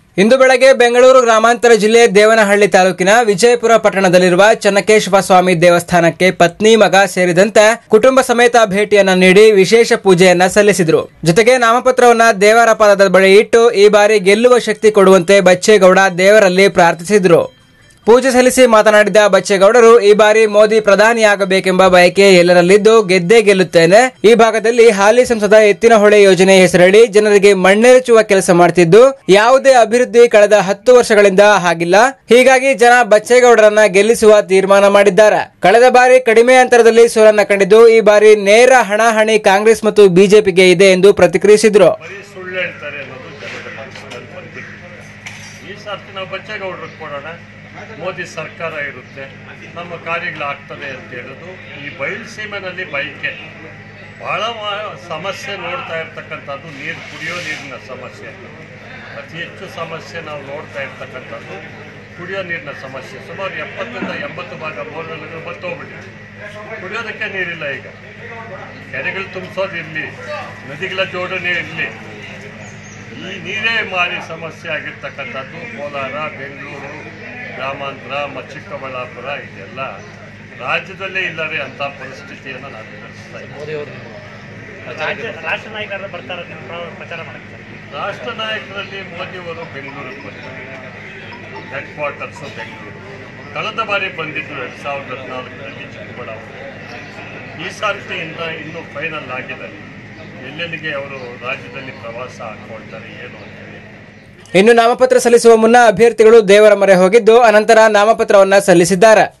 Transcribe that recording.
ಇಂದು ಬೆಳಗ್ಗೆ ಬೆಂಗಳೂರು ಗ್ರಾಮಾಂತರ ಜಿಲ್ಲೆ ದೇವನಹಳ್ಳಿ ತಾಲೂಕಿನ ವಿಜಯಪುರ ಪಟ್ಟಣದಲ್ಲಿರುವ ಚನ್ನಕೇಶವ ಸ್ವಾಮಿ ದೇವಸ್ಥಾನಕ್ಕೆ ಪತ್ನಿ ಮಗ ಸೇರಿದಂತೆ ಕುಟುಂಬ ಸಮೇತ ಭೇಟಿಯನ್ನ ನೀಡಿ ವಿಶೇಷ ಪೂಜೆಯನ್ನ ಸಲ್ಲಿಸಿದರು ಜೊತೆಗೆ ನಾಮಪತ್ರವನ್ನ ದೇವರ ಪಾದದ ಬಳಿ ಇಟ್ಟು ಈ ಬಾರಿ ಗೆಲ್ಲುವ ಶಕ್ತಿ ಕೊಡುವಂತೆ ಬಚ್ಚೇಗೌಡ ದೇವರಲ್ಲಿ ಪ್ರಾರ್ಥಿಸಿದರು ಪೂಜೆ ಸಲ್ಲಿಸಿ ಮಾತನಾಡಿದ ಬಚ್ಚೇಗೌಡರು ಈ ಬಾರಿ ಮೋದಿ ಪ್ರಧಾನಿಯಾಗಬೇಕೆಂಬ ಬಯಕೆ ಎಲ್ಲರಲ್ಲಿದ್ದು ಗೆದ್ದೇ ಗೆಲ್ಲುತ್ತೇನೆ ಈ ಭಾಗದಲ್ಲಿ ಹಾಲಿ ಸಂಸದ ಎತ್ತಿನಹೊಳೆ ಯೋಜನೆ ಹೆಸರಡಿ ಜನರಿಗೆ ಮಣ್ಣೆರಚುವ ಕೆಲಸ ಮಾಡ್ತಿದ್ದು ಯಾವುದೇ ಅಭಿವೃದ್ಧಿ ಕಳೆದ ಹತ್ತು ವರ್ಷಗಳಿಂದ ಆಗಿಲ್ಲ ಹೀಗಾಗಿ ಜನ ಬಚ್ಚೇಗೌಡರನ್ನ ಗೆಲ್ಲಿಸುವ ತೀರ್ಮಾನ ಮಾಡಿದ್ದಾರೆ ಕಳೆದ ಬಾರಿ ಕಡಿಮೆ ಅಂತರದಲ್ಲಿ ಸೋಲನ್ನ ಕಂಡಿದ್ದು ಈ ಬಾರಿ ನೇರ ಹಣಾಹಣಿ ಕಾಂಗ್ರೆಸ್ ಮತ್ತು ಬಿಜೆಪಿಗೆ ಇದೆ ಎಂದು ಪ್ರತಿಕ್ರಿಯಿಸಿದರು ಬರೀ ಸುಳ್ಳು ಹೇಳ್ತಾರೆ ಅನ್ನೋದು ಜನರ ಮನಸ್ಸಿನಲ್ಲಿ ಬಂದಿದೆ ಈ ಸರ್ತಿ ನಾವು ಬಚ್ಚೇಗೌಡರಿಗೆ ಕೊಡೋಣ ಮೋದಿ ಸರ್ಕಾರ ಇರುತ್ತೆ ನಮ್ಮ ಕಾರ್ಯಗಳಾಗ್ತದೆ ಅಂತ ಹೇಳೋದು ಈ ಬಯಲು ಸೀಮೆನಲ್ಲಿ ಬೈಕೆ ಭಾಳ ಮಾ- ಸಮಸ್ಯೆ ನೋಡ್ತಾ ಇರ್ತಕ್ಕಂಥದ್ದು ನೀರು ಕುಡಿಯೋ ನೀರಿನ ಸಮಸ್ಯೆ ಅತಿ ಹೆಚ್ಚು ಸಮಸ್ಯೆ ನಾವು ನೋಡ್ತಾ ಇರ್ತಕ್ಕಂಥದ್ದು ಕುಡಿಯೋ ನೀರಿನ ಸಮಸ್ಯೆ ಸುಮಾರು ಎಪ್ಪತ್ತರಿಂದ ಎಂಬತ್ತು ಭಾಗ ಬೋರ್ವೆಲ್ಗಳು ಬತ್ತೋಗ್ಬಿಟ್ಟಿದೆ ಕುಡಿಯೋದಕ್ಕೆ ನೀರಿಲ್ಲ ಈಗ ಕೆರೆಗಳು ತುಂಬಿಸೋದು ಇರಲಿ ನದಿಗಳ ಜೋಡಣೆ ಇರಲಿ ಈ ನೀರೇ ಮಾರಿ ಸಮಸ್ಯೆ ಆಗಿರ್ತಕ್ಕಂಥದ್ದು ಕೋಲಾರ ಬೆಂಗಳೂರು ಗ್ರಾಮಾಂತರ ಮತ್ತು ಚಿಕ್ಕಬಳ್ಳಾಪುರ ಇದೆಲ್ಲ ರಾಜ್ಯದಲ್ಲೇ ಇಲ್ಲರೆ ಅಂಥ ಪರಿಸ್ಥಿತಿಯನ್ನು ನಾವು ಎದುರಿಸ್ತಾ ಇದ್ದೀವಿ ರಾಜ್ಯ ರಾಷ್ಟ್ರ ನಾಯಕರು ಬರ್ತಾರೆ ನೀವು ಪ್ರ- ಪ್ರಚಾರ ಮಾಡಕ್ಕೆ ರಾಷ್ಟ್ರ ನಾಯಕರಲ್ಲಿ ಮೋದಿಯವರು ಬೆಂಗಳೂರಿಗೆ ಬರ್ತಾರೆ ಹೆಡ್ ಕ್ವಾರ್ಟರ್ಸು ಬೆಂಗಳೂರು ಕಳೆದ ಬಾರಿ ಬಂದಿದ್ದು ಎರಡು ಸಾವಿರದ ಹದಿನಾಲ್ಕರಲ್ಲಿ ಚಿಕ್ಕಬಳ್ಳಾಪುರ ಈ ಸಾರ್ತಿಯಿಂದ ಇನ್ನೂ ಫೈನಲ್ ಆಗಿದೆ ಎಲ್ಲೆಲ್ಲಿಗೆ ಅವರು ರಾಜ್ಯದಲ್ಲಿ ಪ್ರವಾಸ ಹಾಕ್ಕೊಳ್ತಾರೆ ಏನು ಅಂತೇಳಿ ಇನ್ನು ನಾಮಪತ್ರ ಸಲ್ಲಿಸುವ ಮುನ್ನ ಅಭ್ಯರ್ಥಿಗಳು ದೇವರ ಮೊರೆ ಹೋಗಿದ್ದು ಅನಂತರ ನಾಮಪತ್ರವನ್ನ ಸಲ್ಲಿಸಿದ್ದಾರೆ